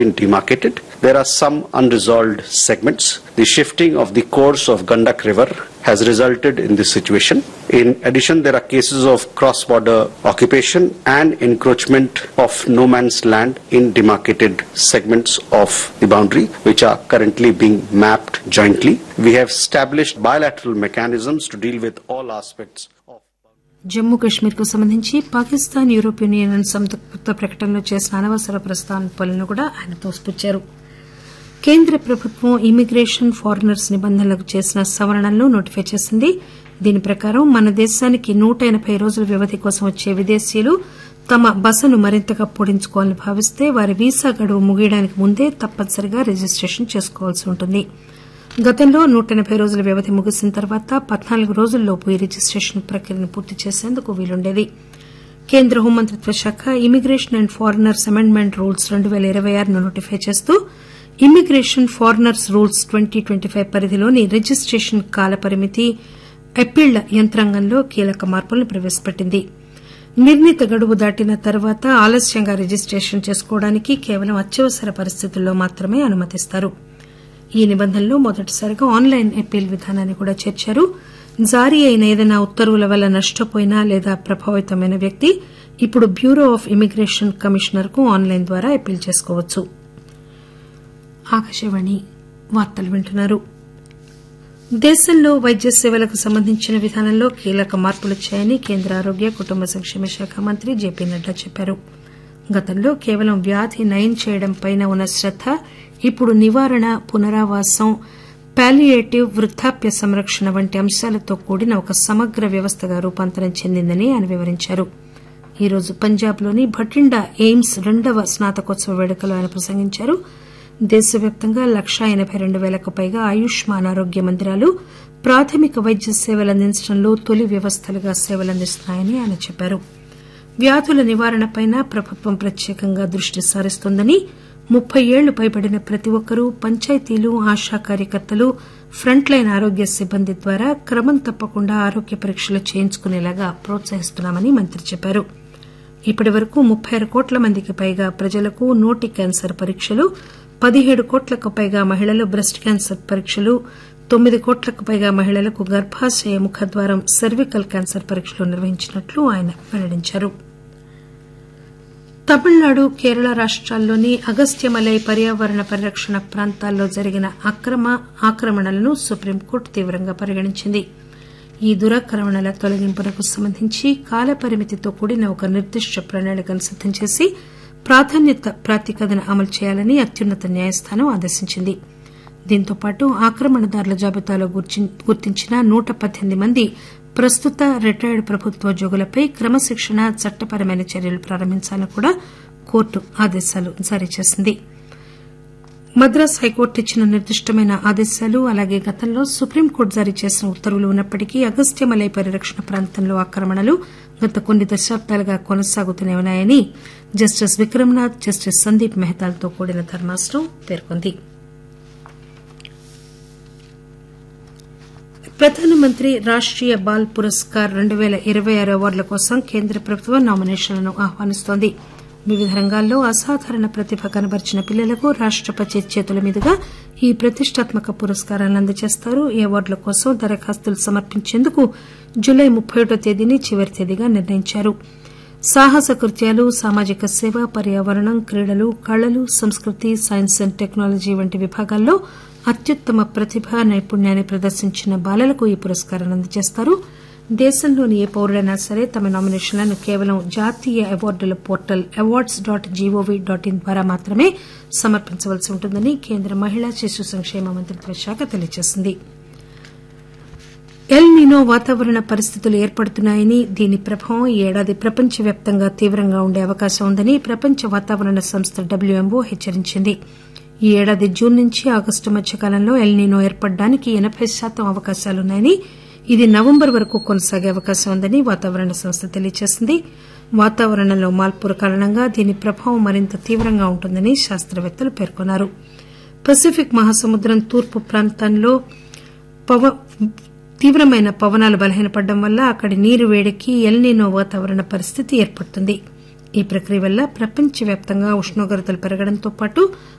been demarcated. There are some unresolved segments. The shifting of the course of Gandak River has resulted in this situation. In addition, there are cases of cross-border occupation and encroachment of no man's land in demarcated segments of the boundary, which are currently being mapped jointly. We have established bilateral mechanisms to deal with all aspects of Jammu Kashmir కు సంబంధించి Pakistan European union సంయుక్త ప్రకటనలో చేసిన అనవసర ప్రస్తావనలను కూడా ఆయన తోసిపుచ్చారు కేంద్ర ప్రభుత్వం immigration foreigners నిబంధనలకు చేసిన సవరణలను నోటిఫై చేసింది దీని ప్రకారం మన దేశానికి నూట ఎనబై రోజుల వ్యవధి కోసం వచ్చే విదేశీయులు తమ బసను మరింతగా పొడించుకోవాలని భావిస్తే వారి వీసా గడువు ముగియడానికి ముందే తప్పనిసరిగా రిజిస్టేషన్ చేసుకోవాల్సి ఉంటుంది గతంలో నూట ఎనబై రోజుల వ్యవధి ముగిసిన తర్వాత పద్నాలుగు రోజుల్లోపు ఈ రిజిస్టేషన్ ప్రక్రియను పూర్తి చేసేందుకు వీలుండేది కేంద్ర హోంమంత్రిత్వ శాఖ immigration and foreigners amendment rules రెండు పేల ఇరవై ఆరును నోటిఫై చేస్తూ immigration foreigners rules twenty twenty five పరిధిలోని రిజిస్టేషన్ కాల పరిమితి అప్పీళ్ల యంత్రాంగంలో కీలక మార్పులను ప్రవేశపెట్టింది నిర్ణీత గడువు దాటిన తర్వాత ఆలస్యంగా రిజిస్టేషన్ చేసుకోవడానికి కేవలం అత్యవసర పరిస్థితుల్లో మాత్రమే అనుమతిస్తారు ఈ నిబంధనలో మొదటిసారిగా ఆన్లైన్ అప్పీల్ విధానాన్ని కూడా చేర్చారు జారీ అయిన ఏదైనా ఉత్తర్వుల వల్ల నష్టపోయిన లేదా ప్రభావితమైన వ్యక్తి ఇప్పుడు బ్యూరో ఆఫ్ ఇమిగ్రేషన్ కమిషనర్ కు ఆన్లైన్ ద్వారా అప్పీల్ చేసుకోవచ్చు ఆకాశవాణి వార్తలు వింటున్నారు దేశంలో వైద్య సేవలకు సంబంధించిన విధానంలో కీలక మార్పులొచ్చాయని కేంద్ర ఆరోగ్య కుటుంబ సంక్షేమ శాఖ మంత్రి జేపీ నడ్డా చెప్పారు గతంలో కేవలం వ్యాధి నయం చేయడంపై ఉన్న శ్రద్ద ఇప్పుడు నివారణ పునరావాసం పాలియేటివ్ వృద్దాప్య సంరక్షణ వంటి అంశాలతో కూడిన ఒక సమగ్ర వ్యవస్థగా రూపాంతరం చెందిందని ఆయన వివరించారు ఈరోజు పంజాబ్లోని భటిండా ఎయిమ్స్ రెండవ స్నాతకోత్సవ వేడుకలో ఆయన ప్రసంగించారు దేశవ్యాప్తంగా లక్షా ఎనబై రెండు పేలకు పైగా ఆయుష్మాన్ ఆరోగ్య మందిరాలు ప్రాథమిక వైద్య సేవలు అందించడంలో తొలి వ్యవస్థలుగా సేవలందిస్తున్నాయని ఆయన చెప్పారు వ్యాధుల నివారణపై ప్రభుత్వం ప్రత్యేకంగా దృష్టి సారిస్తోందని ముప్పై ఏళ్లు పైబడిన ప్రతి ఒక్కరూ పంచాయతీలు ఆశా కార్యకర్తలు ఫ్రంట్ లైన్ ఆరోగ్య సిబ్బంది ద్వారా క్రమం తప్పకుండా ఆరోగ్య పరీక్షలు చేయించుకునేలాగా ప్రోత్సహిస్తున్నామని మంత్రి చెప్పారు ఇప్పటి వరకు ముప్పై ఆరు కోట్ల మందికి పైగా ప్రజలకు నోటి క్యాన్సర్ పరీక్షలు పదిహేడు కోట్లకు పైగా మహిళలు బ్రెస్ట్ క్యాన్సర్ పరీక్షలు తొమ్మిది కోట్లకు పైగా మహిళలకు గర్భాశయ ముఖద్వారం సర్వికల్ క్యాన్సర్ పరీక్షలు నిర్వహించినట్లు ఆయన వెల్లడించారు తమిళనాడు కేరళ రాష్టాల్లోని అగస్త్యమలై పర్యావరణ పరిరక్షణ ప్రాంతాల్లో జరిగిన అక్రమ ఆక్రమణలను సుప్రీంకోర్టు తీవ్రంగా పరిగణించింది ఈ దురాక్రమణల తొలగింపునకు సంబంధించి కాలపరిమితితో కూడిన ఒక నిర్దిష్ట ప్రణాళికను సిద్దం చేసి ప్రాధాన్యత ప్రాతిపదికన అమలు చేయాలని అత్యున్నత న్యాయస్థానం ఆదేశించింది దీంతో పాటు ఆక్రమణదారుల జాబితాలో గుర్తించిన నూట పద్దెనిమిది మంది ప్రస్తుత రిటైర్డ్ ప్రభుత్వోద్యోగులపై క్రమశిక్షణ చట్టపరమైన చర్యలు ప్రారంభించాలని కూడా కోర్టు ఆదేశాలు జారీ చేసింది మద్రాస్ హైకోర్టు ఇచ్చిన నిర్దిష్టమైన ఆదేశాలు అలాగే గతంలో సుప్రీంకోర్టు జారీ చేసిన ఉత్తర్వులు ఉన్నప్పటికీ అగస్త్యమలై పరిరక్షణ ప్రాంతంలో ఆక్రమణలు గత కొన్ని దశాబ్దాలుగా కొనసాగుతూనే ఉన్నాయని జస్టిస్ విక్రమ్నాథ్ జస్టిస్ సందీప్ మెహతాలతో కూడిన ధర్మాసనం పేర్కొంది ప్రధానమంత్రి రాష్టీయ బాల్ పురస్కార్ రెండు పేల ఇరవై ఆరు అవార్డుల కోసం కేంద్ర ప్రభుత్వం నామినేషన్లను ఆహ్వానిస్తోంది వివిధ రంగాల్లో అసాధారణ ప్రతిభ కనబరిచిన పిల్లలకు రాష్టపతి చేతుల మీదుగా ఈ ప్రతిష్టాత్మక పురస్కారాలను అందజేస్తారు ఈ అవార్డుల కోసం దరఖాస్తులు సమర్పించేందుకు జులై ముప్పై ఒకటో తేదీని చివరి తేదీగా నిర్ణయించారు సాహస కృత్యాలు సామాజిక సేవ పర్యావరణం క్రీడలు కళలు సంస్కృతి సైన్స్ అండ్ టెక్నాలజీ వంటి విభాగాల్లో అత్యుత్తమ ప్రతిభ నైపుణ్యాన్ని ప్రదర్శించిన బాలలకు ఈ పురస్కారాన్ని అందజేస్తారు దేశంలోని ఏ పౌరుడైనా సరే తమ నామినేషన్లను కేవలం జాతీయ అవార్డుల portal awards dot gov dot in ద్వారా మాత్రమే సమర్పించవలసి ఉంటుందని కేంద్ర మహిళా శిశు సంక్షేమ మంత్రిత్వ శాఖ తెలియజేసింది ఎల్ నినో వాతావరణ పరిస్థితులు ఏర్పడుతున్నాయని దీని ప్రభావం ఈ ఏడాది ప్రపంచవ్యాప్తంగా తీవ్రంగా ఉండే అవకాశం ఉందని ప్రపంచ వాతావరణ సంస్థ డబ్ల్యూఎంఓ హెచ్చరించింది ఈ ఏడాది జూన్ నుంచి ఆగస్టు మధ్య కాలంలో ఎల్ నినో ఏర్పడడానికి ఎనబై శాతం అవకాశాలున్నాయని ఇది నవంబర్ వరకు కొనసాగే అవకాశం ఉందని వాతావరణ సంస్థ తెలియజేసింది వాతావరణంలో మార్పుల కారణంగా దీని ప్రభావం మరింత తీవ్రంగా ఉంటుందని శాస్తవేత్తలు పేర్కొన్నారు పసిఫిక్ మహాసముద్రం తూర్పు ప్రాంతంలో తీవ్రమైన పవనాలు బలహీనపడడం వల్ల అక్కడి నీరు వేడెక్కి ఎల్ నినో వాతావరణ పరిస్థితి ఏర్పడుతుంది ఈ ప్రక్రియ వల్ల ప్రపంచవ్యాప్తంగా ఉష్ణోగ్రతలు పెరగడంతో పాటు